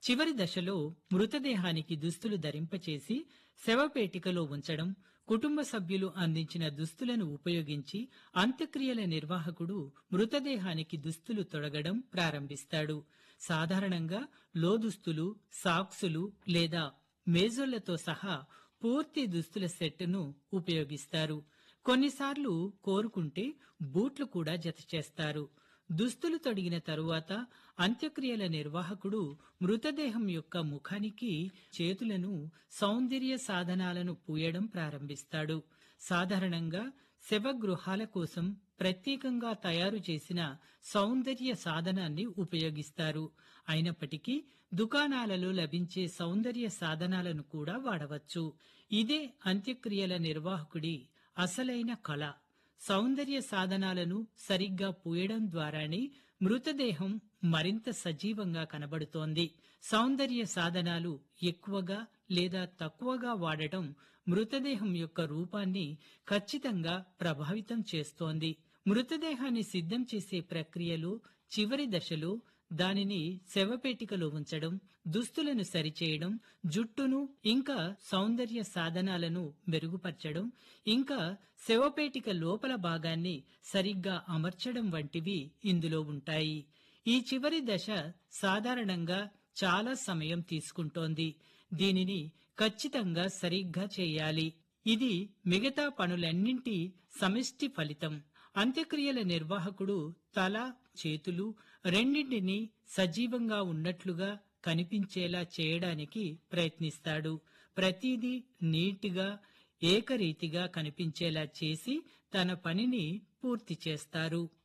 చివరి దశలో మృతదేహానికి దుస్తులు ధరింపచేసి శవపేటికలో ఉంచడం కుటుంబ సభ్యులు అందించిన దుస్తులను ఉపయోగించి అంత్యక్రియల నిర్వాహకుడు మృతదేహానికి దుస్తులు తొడగడం ప్రారంభిస్తాడు సాధారణంగా లోదుస్తులు సాక్సులు లేదా మేజోళ్లతో సహా పూర్తి దుస్తుల సెట్ను ఉపయోగిస్తారు కొన్నిసార్లు కోరుకుంటే బూట్లు కూడా జత చేస్తారు దుస్తులు తొడిగిన తరువాత అంత్యక్రియల నిర్వాహకుడు మృతదేహం యొక్క ముఖానికి చేతులను సౌందర్య సాధనాలను పూయడం ప్రారంభిస్తాడు సాధారణంగా శవగృహాల కోసం ప్రత్యేకంగా తయారు చేసిన సౌందర్య సాధనాన్ని ఉపయోగిస్తారు అయినప్పటికీ దుకాణాలలో లభించే సౌందర్య సాధనాలను కూడా వాడవచ్చు ఇదే అంత్యక్రియల నిర్వాహకుడి అసలైన కళ సౌందర్య సాధనాలను సరిగ్గా పూయడం ద్వారానే మృతదేహం మరింత సజీవంగా కనబడుతోంది సౌందర్య సాధనాలు ఎక్కువగా లేదా తక్కువగా వాడటం మృతదేహం యొక్క రూపాన్ని ఖచ్చితంగా ప్రభావితం చేస్తోంది మృతదేహాన్ని సిద్ధం చేసే ప్రక్రియలో చివరి దశలో దానిని శవపేటికలో ఉంచడం దుస్తులను సరిచేయడం జుట్టును ఇంకా సౌందర్య సాధనాలను మెరుగుపరచడం ఇంకా శవపేటిక లోపల భాగాన్ని సరిగ్గా అమర్చడం వంటివి ఇందులో ఉంటాయి ఈ చివరి దశ సాధారణంగా చాలా సమయం తీసుకుంటోంది దీనిని ఖచ్చితంగా సరిగ్గా చేయాలి ఇది మిగతా పనులన్నింటి సమిష్టి ఫలితం అంత్యక్రియల నిర్వాహకుడు తల చేతులు రెండింటినీ సజీవంగా ఉన్నట్లుగా కనిపించేలా చేయడానికి ప్రయత్నిస్తాడు ప్రతిదీ నీట్గా ఏకరీతిగా కనిపించేలా చేసి తన పనిని పూర్తి చేస్తారు